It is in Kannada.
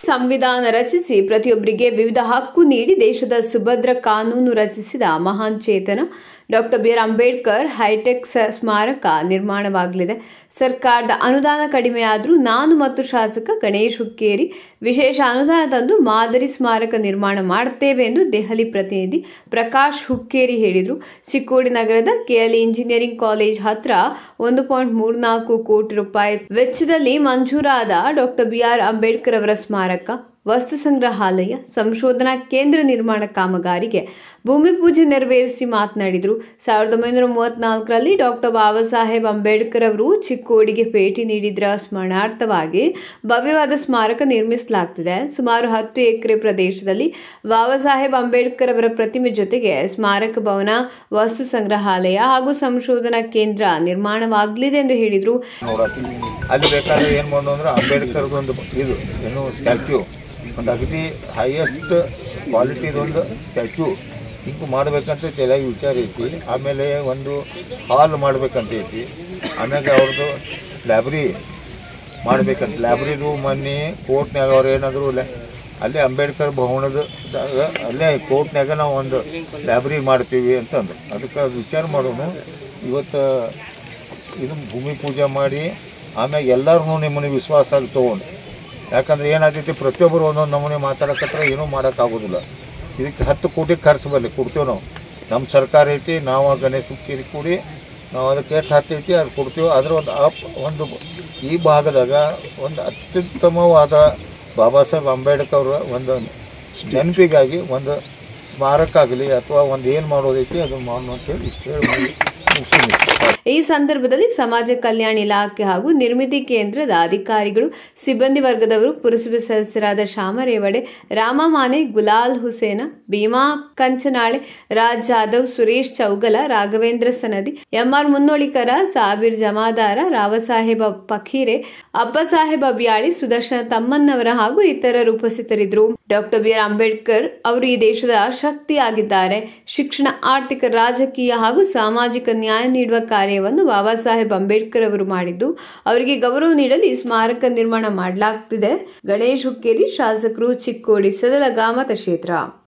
ಸಂವಿಧಾನ ರಚಿಸಿ ಪ್ರತಿಯೊಬ್ಬರಿಗೆ ವಿವಿಧ ಹಕ್ಕು ನೀಡಿ ದೇಶದ ಸುಭದ್ರ ಕಾನೂನು ರಚಿಸಿದ ಮಹಾನ್ ಚೇತನ doctor B R Ambedkar hi tech ಸ- ಸ್ಮಾರಕ ನಿರ್ಮಾಣವಾಗಲಿದೆ ಸರ್ಕಾರದ ಅನುದಾನ ಕಡಿಮೆಯಾದರೂ ನಾನು ಮತ್ತು ಶಾಸಕ ಗಣೇಶ್ ಹುಕ್ಕೇರಿ ವಿಶೇಷ ಅನುದಾನ ತಂದು ಮಾದರಿ ಸ್ಮಾರಕ ನಿರ್ಮಾಣ ಮಾಡುತ್ತೇವೆ ಎಂದು ದೆಹಲಿ ಪ್ರತಿನಿಧಿ ಪ್ರಕಾಶ್ ಹುಕ್ಕೇರಿ ಹೇಳಿದರು ಚಿಕ್ಕೋಡಿ ನಗರದ ಕೆಎಲ್ ಇಂಜಿನಿಯರಿಂಗ್ ಕಾಲೇಜ್ ಹತ್ರ ಒಂದು ಪಾಯಿಂಟ್ ಮೂರ್ನಾಲ್ಕು ಕೋಟಿ ರೂಪಾಯಿ ವೆಚ್ಚದಲ್ಲಿ ಮಂಜೂರಾದ ಡಾಕ್ಟರ್ ಬಿ ಆರ್ ಅಂಬೇಡ್ಕರ್ ಅವರ ಸ್ಮಾರಕ ವಸ್ತು ಸಂಗ್ರಹಾಲಯ ಸಂಶೋಧನಾ ಕೇಂದ್ರ ನಿರ್ಮಾಣ ಕಾಮಗಾರಿಗೆ ಭೂಮಿ ಪೂಜೆ ನೆರವೇರಿಸಿ ಮಾತನಾಡಿದರು ಸಾವಿರದ ಒಂಬೈನೂರ ಮೂವತ್ನಾಲ್ಕರಲ್ಲಿ ಡಾಕ್ಟರ್ ಬಾಬಾ ಸಾಹೇಬ್ ಅಂಬೇಡ್ಕರ್ ಅವರು ಚಿಕ್ಕೋಡಿಗೆ ಭೇಟಿ ನೀಡಿದ್ರ ಸ್ಮರಣಾರ್ಥವಾಗಿ ಭವ್ಯವಾದ ಸ್ಮಾರಕ ನಿರ್ಮಿಸಲಾಗ್ತಿದೆ ಸುಮಾರು ಹತ್ತು ಎಕರೆ ಪ್ರದೇಶದಲ್ಲಿ ಬಾಬಾ ಸಾಹೇಬ್ ಅಂಬೇಡ್ಕರ್ ಅವರ ಪ್ರತಿಮೆ ಜೊತೆಗೆ ಸ್ಮಾರಕ ಭವನ ವಸ್ತು ಸಂಗ್ರಹಾಲಯ ಹಾಗೂ ಸಂಶೋಧನಾ ಕೇಂದ್ರ ನಿರ್ಮಾಣವಾಗಲಿದೆ ಎಂದು ಹೇಳಿದರು ನೋಡಕ್ಕೆ ಅಲ್ಲಿ ಬೇಕಾದ್ರೆ ಏನು ಮಾಡೋದು ಅಂದ್ರೆ ಅಂಬೇಡ್ಕರ್ದು ಒಂದು ಇದು ಏನು ಸ್ಟ್ಯಾಚ್ಯೂ ಒಂದು ಅಗದಿ ಹೈಯೆಸ್ಟ್ ಕ್ವಾಲಿಟಿದೊಂದು ಸ್ಟ್ಯಾಚ್ಯೂ ಹಿಂಗೆ ಮಾಡ್ಬೇಕಂತ ತಲೆಯಾಗಿ ವಿಚಾರ ಐತಿ ಆಮೇಲೆ ಒಂದು ಹಾಲ್ ಮಾಡ್ಬೇಕಂತ ಐತಿ ಆಮ್ಯಾಗ ಅವ್ರದ್ದು ಲೈಬ್ರರಿ ಮಾಡ್ಬೇಕಂತ ಲೈಬ್ರರಿದು ಮೊನ್ನೆ ಕೋರ್ಟ್ನಾಗ ಅವ್ರು ಏನಾದರೂ ಅಲ್ಲೇ ಅಂಬೇಡ್ಕರ್ ಭವನದ ದಾಗ ಅಲ್ಲೇ ಕೋರ್ಟ್ನಾಗ ನಾವು ಒಂದು ಲೈಬ್ರರಿ ಮಾಡ್ತೀವಿ ಅಂತಂದ್ರು ಅದಕ್ಕೆ ಅದು ವಿಚಾರ ಮಾಡೋನು ಇವತ್ತು ಇದು ಭೂಮಿ ಪೂಜೆ ಮಾಡಿ ಆಮ್ಯಾಗ ಎಲ್ಲರೂ ನಿಮ್ಮನ್ನ ವಿಶ್ವಾಸ ತೊಗೊಂಡು ಯಾಕಂದ್ರೆ ಏನಾಗ್ತೈತಿ ಪ್ರತಿಯೊಬ್ಬರು ಒಂದೊಂದು ನಮೂನೆ ಮಾತಾಡಕತ್ರ ಏನೂ ಮಾಡೋಕ್ಕಾಗೋದಿಲ್ಲ ಇದಕ್ಕೆ ಹತ್ತು ಕೋಟಿ ಖರ್ಚು ಬರಲಿ ಕೊಡ್ತೇವೆ ನಾವು ನಮ್ಮ ಸರ್ಕಾರ ಐತಿ ನಾವು ಆ ಗಣೇಶ ಹುಕ್ಕೇರಿ ಕೂಡಿ ನಾವು ಅದಕ್ಕೆ ಎಷ್ಟು ಹತ್ತೈತಿ ಅದು ಕೊಡ್ತೀವಿ ಅದರ ಒಂದು ಅಪ್ ಒಂದು ಈ ಭಾಗದಾಗ ಒಂದು ಅತ್ಯುತ್ತಮವಾದ ಬಾಬಾ ಸಾಹೇಬ್ ಅಂಬೇಡ್ಕರ್ ಅವರ ಒಂದು ನೆನಪಿಗಾಗಿ ಒಂದು ಸ್ಮಾರಕ ಆಗಲಿ ಅಥವಾ ಒಂದು ಏನು ಮಾಡೋದೈತಿ ಅದನ್ನು ಮಾಡೋಣ ಅಂತೇಳಿ ಇಷ್ಟು ಹೇಳಿ ಮಾಡಿ ಮುಗಿಸ್ತೀನಿ ಈ ಸಂದರ್ಭದಲ್ಲಿ ಸಮಾಜ ಕಲ್ಯಾಣ ಇಲಾಖೆ ಹಾಗೂ ನಿರ್ಮಿತಿ ಕೇಂದ್ರದ ಅಧಿಕಾರಿಗಳು ಸಿಬ್ಬಂದಿ ವರ್ಗದವರು ಪುರಸಭೆ ಸದಸ್ಯರಾದ ಶ್ಯಾಮ ರೇವಡೆ ರಾಮ ಮಾನೆ ಗುಲಾಲ್ ಹುಸೇನ ಭೀಮಾ ಕಂಚನಾಳೆ ರಾಜ್ ಜಾಧವ್ ಸುರೇಶ್ ಚೌಗಲ ರಾಘವೇಂದ್ರ ಸನದಿ ಎಂಆರ್ ಮುನ್ನೋಳಿಕರ ಸಾಬೀರ್ ಜಮಾದಾರ ರಾವಸಾಹೇಬ ಪಖೀರೆ ಅಪ್ಪಸಾಹೇಬ ಅಬ್ಯಾಳಿ ಸುದರ್ಶನ ತಮ್ಮನ್ನವರ ಹಾಗೂ ಇತರರು ಉಪಸ್ಥಿತರಿದ್ದರು ಡಾಕ್ಟರ್ ಬಿ ಆರ್ ಅಂಬೇಡ್ಕರ್ ಅವರು ಈ ದೇಶದ ಶಕ್ತಿಯಾಗಿದ್ದಾರೆ ಶಿಕ್ಷಣ ಆರ್ಥಿಕ ರಾಜಕೀಯ ಹಾಗೂ ಸಾಮಾಜಿಕ ನ್ಯಾಯ ನೀಡುವ ಕಾರ್ಯವನ್ನು ಬಾಬಾ ಸಾಹೇಬ್ ಅಂಬೇಡ್ಕರ್ ಅವರು ಮಾಡಿದ್ದು ಅವರಿಗೆ ಗೌರವ ನೀಡಲು ಈ ಸ್ಮಾರಕ ನಿರ್ಮಾಣ ಮಾಡಲಾಗ್ತಿದೆ ಗಣೇಶ್ ಹುಕ್ಕೇರಿ ಶಾಸಕರು ಚಿಕ್ಕೋಡಿ ಸದಲಗಾಮತ ಕ್ಷೇತ್ರ